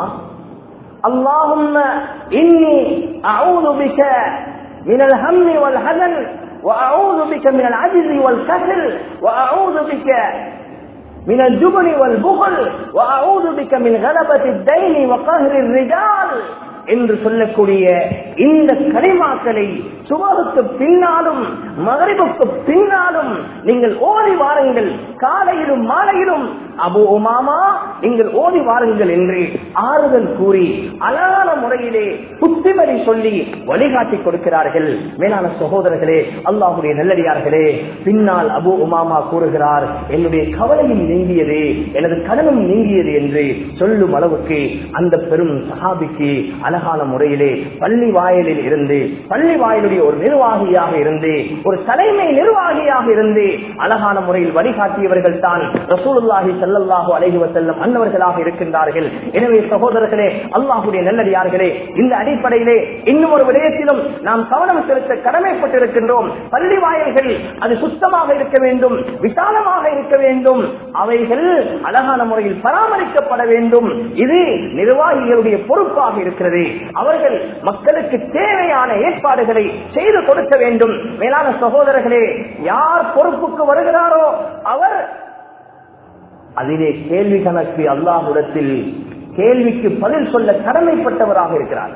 اللهم إني أعوذ بك من الهم والحزن وأعوذ بك من العجز والكسل وأعوذ بك من الجبن والبخل وأعوذ بك من غلبة الدين وقهر الرجال என்று சொல்லக்கூடிய இந்த கரிமாக்களை சுபகுக்கு பின்னாலும் மகரிபுக்கு பின்னாலும் நீங்கள் ஓடி வாருங்கள் காலையிலும் மாலையிலும் அபு உமாமா நீங்கள் ஓடி வாருங்கள் என்று ஆறுதல் கூறி அழகான முறையிலே புத்திமதி சொல்லி வழிகாட்டி கொடுக்கிறார்கள் மேலான சகோதரர்களே அல்லாஹுடைய நல்லடியார்களே பின்னால் அபு உமாமா கூறுகிறார் என்னுடைய கவலையும் நீங்கியது எனது கடனும் நீங்கியது என்று சொல்லும் அளவுக்கு அந்த பெரும் சஹாபிக்கு அழகான முறையிலே பள்ளி வாயிலில் இருந்து பள்ளி வாயிலுடைய ஒரு நிர்வாகியாக இருந்து ஒரு தலைமை நிர்வாகியாக இருந்து அழகான முறையில் வழிகாட்டியவர்கள் தான் ரசூலுல்லாஹி ஸல்லல்லாஹு அலைஹி வஸல்லம் அன்னவர்களாக இருக்கின்றார்கள் எனவே சகோதரர்களே அல்லாஹ்வுடைய நல்லடியார்களே இந்த அடிப்படையிலே இன்னும் ஒரு விடயத்திலும் நாம் கவனம் செலுத்த கடமைப்பட்டிருக்கின்றோம் பள்ளி வாயில்கள் அது சுத்தமாக இருக்க வேண்டும் விசாலமாக இருக்க வேண்டும் அவைகள் அழகான முறையில் பராமரிக்கப்பட வேண்டும் இது நிர்வாகிகளுடைய பொறுப்பாக இருக்கிறது அவர்கள் மக்களுக்கு தேவையான ஏற்பாடுகளை செய்து கொடுக்க வேண்டும் மேலான சகோதரர்களே யார் பொறுப்புக்கு வருகிறாரோ அவர் அதிலே கேள்வி கணக்கு அல்லாஹுடத்தில் கேள்விக்கு பதில் சொல்ல கடமைப்பட்டவராக இருக்கிறார்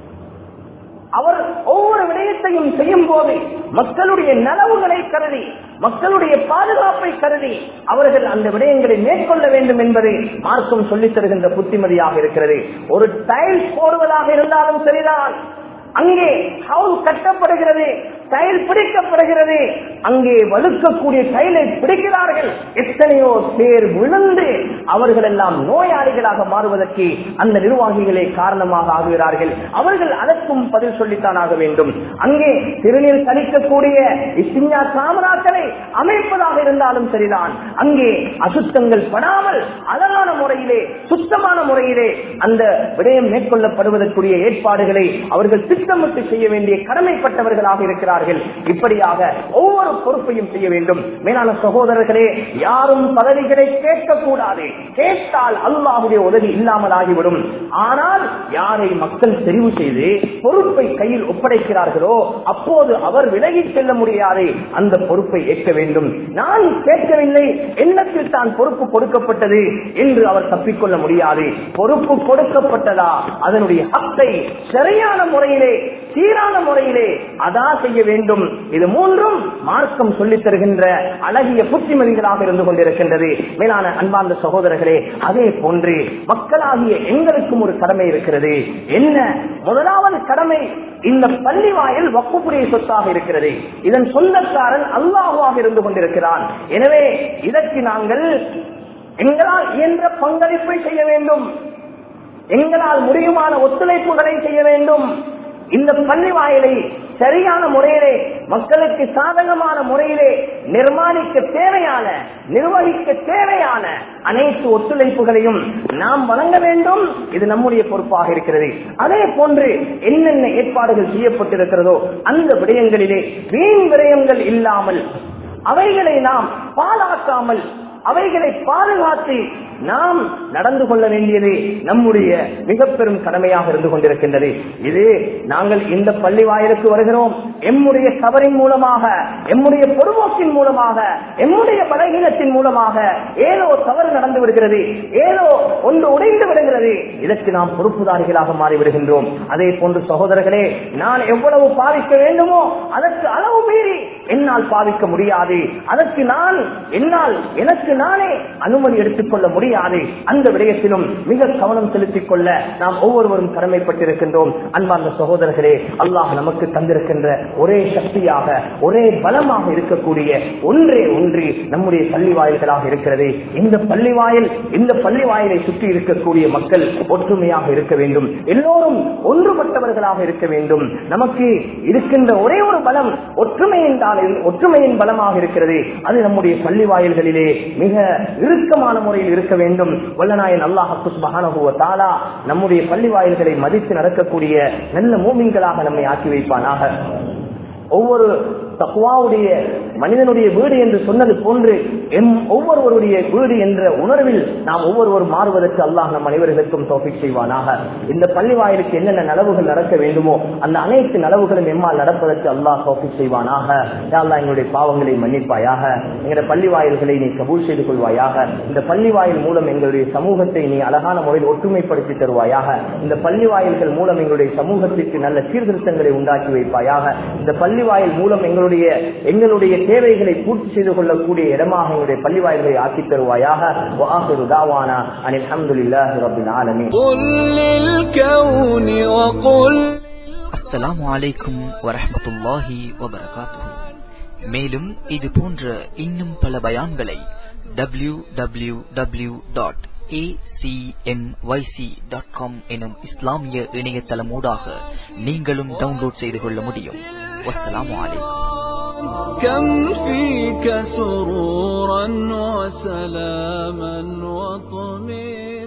அவர் ஒவ்வொரு விடயத்தையும் செய்யும் போது மக்களுடைய நலவுகளை கருதி மக்களுடைய பாதுகாப்பை கருதி அவர்கள் அந்த விடயங்களை மேற்கொள்ள வேண்டும் என்பதை மார்க்கம் சொல்லித் தருகின்ற புத்திமதியாக இருக்கிறது ஒரு டைல்ஸ் போடுவதாக இருந்தாலும் சரிதான் அங்கே ஹவுல் கட்டப்படுகிறது டைல் பிடிக்கப்படுகிறது அங்கே வலுக்கக்கூடிய டைலை பிடிக்கிறார்கள் எத்தனையோ பேர் விழுந்து அவர்கள் எல்லாம் நோயாளிகளாக மாறுவதற்கு அந்த நிர்வாகிகளே காரணமாக ஆகுகிறார்கள் அவர்கள் அதற்கும் பதில் சொல்லித்தான் ஆக வேண்டும் அங்கே திருநீர் கழிக்கக்கூடிய இஸ்ஞா சாமராக்களை அமைப்பதாக இருந்தாலும் சரிதான் அங்கே அசுத்தங்கள் படாமல் அழகான முறையிலே சுத்தமான முறையிலே அந்த விடயம் மேற்கொள்ளப்படுவதற்குரிய ஏற்பாடுகளை அவர்கள் திட்டமிட்டு செய்ய வேண்டிய கடமைப்பட்டவர்களாக இருக்கிறார்கள் இப்படியாக ஒவ்வொரு பொறுப்பையும் செய்ய வேண்டும் மேலான சகோதரர்களே யாரும் பதவிகளை கேட்கக்கூடாது கேட்டால் அல்லாஹுடைய உதவி இல்லாமல் ஆகிவிடும் ஆனால் யாரை மக்கள் தெரிவு செய்து பொறுப்பை கையில் ஒப்படைக்கிறார்களோ அப்போது அவர் விலகிச் செல்ல முடியாது அந்த பொறுப்பை ஏற்க வேண்டும் நான் கேட்கவில்லை எண்ணத்தில் தான் பொறுப்பு கொடுக்கப்பட்டது என்று அவர் தப்பிக்கொள்ள முடியாது பொறுப்பு கொடுக்கப்பட்டதா அதனுடைய ஹத்தை சரியான முறையிலே சீரான முறையிலே அதா செய்ய வேண்டும் இது மூன்றும் மார்க்கம் சொல்லித் தருகின்ற அழகிய புத்திமதிகளாக இருந்து கொண்டிருக்கின்றது மேலான அன்பார்ந்த சகோதரர்களே அதே போன்று மக்களாகிய எங்களுக்கும் ஒரு கடமை இருக்கிறது என்ன முதலாவது கடமை இந்த பள்ளி வாயில் வக்குப்புடைய சொத்தாக இருக்கிறது இதன் சொந்தக்காரன் அல்லாஹுவாக இருந்து கொண்டிருக்கிறான் எனவே இதற்கு நாங்கள் எங்களால் இயன்ற பங்களிப்பை செய்ய வேண்டும் எங்களால் முடியுமான ஒத்துழைப்புகளை செய்ய வேண்டும் இந்த பள்ளி வாயிலை சரியான முறையிலே மக்களுக்கு சாதகமான முறையிலே நிர்மாணிக்க தேவையான நிர்வகிக்க தேவையான அனைத்து ஒத்துழைப்புகளையும் நாம் வழங்க வேண்டும் இது நம்முடைய பொறுப்பாக இருக்கிறது அதே போன்று என்னென்ன ஏற்பாடுகள் செய்யப்பட்டிருக்கிறதோ அந்த விடயங்களிலே வீண் விரயங்கள் இல்லாமல் அவைகளை நாம் பாழாக்காமல் அவைகளை பாதுகாத்து நாம் நடந்து கொள்ள வேண்டியது நம்முடைய மிக பெரும் கடமையாக இருந்து கொண்டிருக்கின்றது இது நாங்கள் இந்த பள்ளி வாயிலுக்கு வருகிறோம் எம்முடைய தவறின் மூலமாக எம்முடைய பொறுப்போக்கின் மூலமாக எம்முடைய பலகீனத்தின் மூலமாக ஏதோ தவறு நடந்து விடுகிறது ஏதோ ஒன்று உடைந்து விடுகிறது இதற்கு நாம் பொறுப்புதாரிகளாக மாறிவிடுகின்றோம் அதே போன்று சகோதரர்களே நான் எவ்வளவு பாவிக்க வேண்டுமோ அதற்கு அளவு மீறி என்னால் பாவிக்க முடியாது அதற்கு நான் என்னால் எனக்கு நானே அனுமதி எடுத்துக்கொள்ள முடியாது முடியாது அந்த விடயத்திலும் மிக கவனம் செலுத்திக் கொள்ள நாம் ஒவ்வொருவரும் கடமைப்பட்டிருக்கின்றோம் அன்பார்ந்த சகோதரர்களே அல்லாஹ் நமக்கு தந்திருக்கின்ற ஒரே சக்தியாக ஒரே பலமாக இருக்கக்கூடிய ஒன்றே ஒன்றி நம்முடைய பள்ளி வாயில்களாக இருக்கிறது இந்த பள்ளி வாயில் இந்த பள்ளி வாயிலை சுற்றி இருக்கக்கூடிய மக்கள் ஒற்றுமையாக இருக்க வேண்டும் எல்லோரும் ஒன்றுபட்டவர்களாக இருக்க வேண்டும் நமக்கு இருக்கின்ற ஒரே ஒரு பலம் ஒற்றுமையின் தான் ஒற்றுமையின் பலமாக இருக்கிறது அது நம்முடைய பள்ளி வாயில்களிலே மிக இறுக்கமான முறையில் இருக்க வேண்டும் வல்லநாயன் அல்லாஹு சுபஹானஹுவ தாலா நம்முடைய பள்ளி வாயில்களை மதித்து நடக்கக்கூடிய நல்ல மூமின்களாக நம்மை ஆக்கி வைப்பானாக ஒவ்வொரு தக்குவாவுடைய மனிதனுடைய வீடு என்று சொன்னது போன்று எம் ஒவ்வொருவருடைய வீடு என்ற உணர்வில் நாம் ஒவ்வொருவரும் மாறுவதற்கு அல்லாஹ் நம் அனைவர்களுக்கும் தோப்பிக் செய்வானாக இந்த பள்ளி வாயிலுக்கு என்னென்ன நலவுகள் நடக்க வேண்டுமோ அந்த அனைத்து நலவுகளும் எம்மால் நடப்பதற்கு அல்லாஹ் தோப்பிக் செய்வானாக யா அல்லாஹ் எங்களுடைய பாவங்களை மன்னிப்பாயாக எங்களுடைய பள்ளி வாயில்களை நீ கபூல் செய்து கொள்வாயாக இந்த பள்ளி வாயில் மூலம் எங்களுடைய சமூகத்தை நீ அழகான முறையில் ஒற்றுமைப்படுத்தி தருவாயாக இந்த பள்ளி வாயில்கள் மூலம் எங்களுடைய சமூகத்திற்கு நல்ல சீர்திருத்தங்களை உண்டாக்கி வைப்பாயாக இந்த பள்ளி வாயில் மூலம் எங்களுடைய எங்களுடைய தேவைகளை பூர்த்தி செய்து கொள்ளக்கூடிய இடமாக எங்களுடைய பள்ளி வாயில்களை ஆக்கி தருவாயாக وآخر دعوانا أن الحمد لله رب العالمين قل للكون وقل அஸ்ஸலாமு அலைக்கும் வரஹ்மத்துல்லாஹி வபரகாத்துஹு மேலும் இது போன்ற இன்னும் பல பயான்களை W W W dot dot com எனும் இஸ்லாமிய இணையதளமூடாக நீங்களும் டவுன்லோட் செய்து கொள்ள முடியும் வஸ்ஸலாமு அலைக்கும் كم فيك سرورا وسلاما وطمئنا